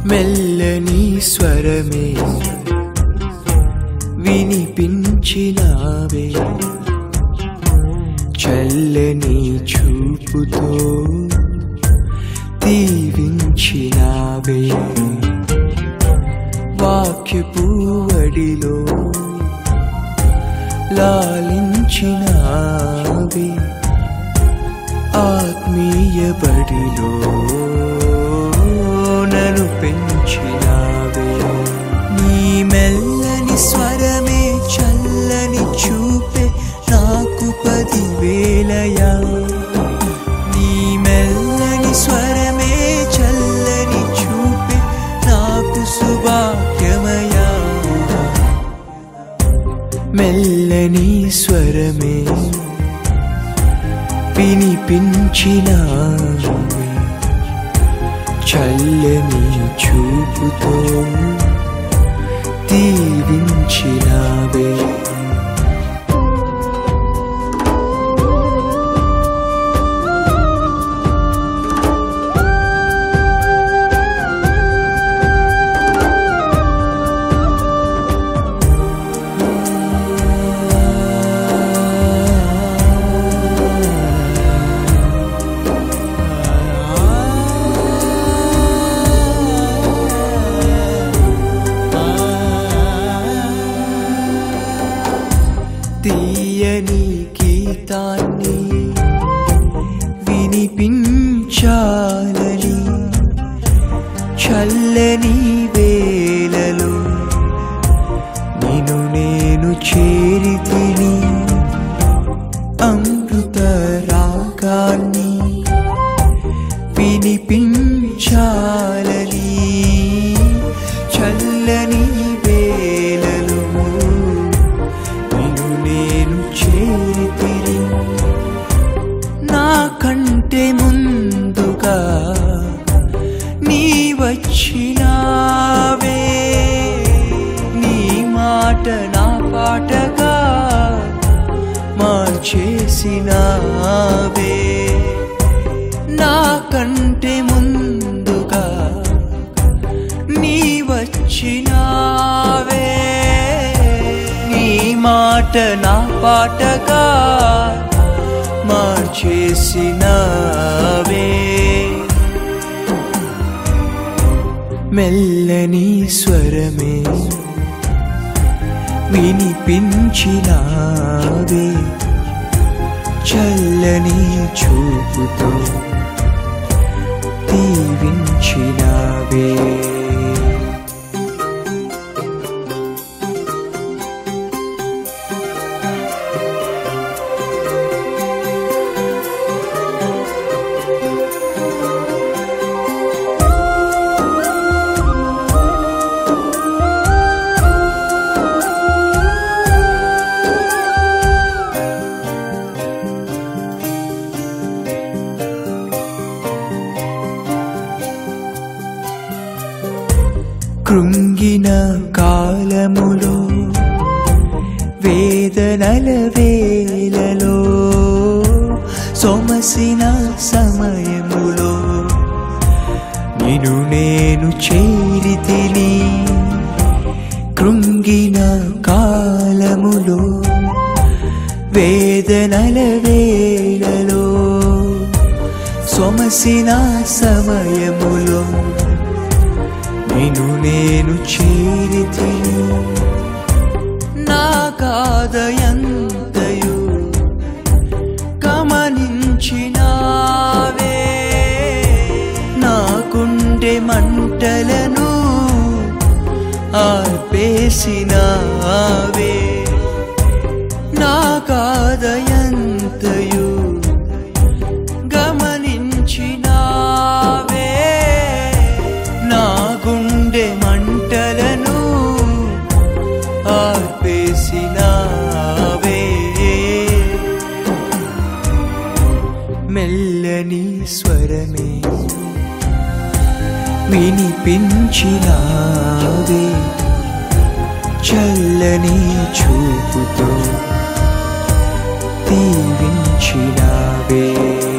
మెల్లని స్వరమే వినిపించినావే చల్లని చూపుతో దీవించినావే వాక్యపు వడిలో లాలించినావే ఆత్మీయ బడిలో నన్ను పెంచినావే నీ మెల్లని స్వరమే చల్లని చూపే నాకు పదివేలయా నీ మెల్లని స్వరమే చల్లని చూపే నాకు సుభాగ్యమయా మెల్లని స్వరమే వినిపించినావే చల్లని చూపుతో దీవించినావే తీయని గీతాన్ని వినిపించాలని చల్లని వేలలో నిన్ను నేను చేరి తిని అమృత రాగాన్ని వినిపించాలని చల్లని వేలలో నిన్ను నేను చేరితిరి నా కంటే ముందుగా నీ వచ్చినావే నీ మాట నా పాటగా మార్చేసినావే నా కంటే ముందుగా నీ వచ్చినావే నీ మాట నా పాటగా మార్చేసినావే మెల్లని స్వరమే వినిపించినావే చల్లని చూపుతో దీవించినావే కృంగిన కాలములో వేదనల వేలలో సొమసిన సమయములో నిన్ను నేను చేరి తిని కృంగిన కాలములో వేదనల వేలలో సొమసిన సమయములో నిన్ను నేను చేరితి నా కాదయంతయు గమనించినావే నా గుండె మంటలను ఆర్పేసినావే నా కాదయంతయు గమనించినావే నా గుండె మంటలను ఆర్పేసినావే మెల్లని స్వరమే వినిపించినావే చల్లని చూపుతో దీవించినావే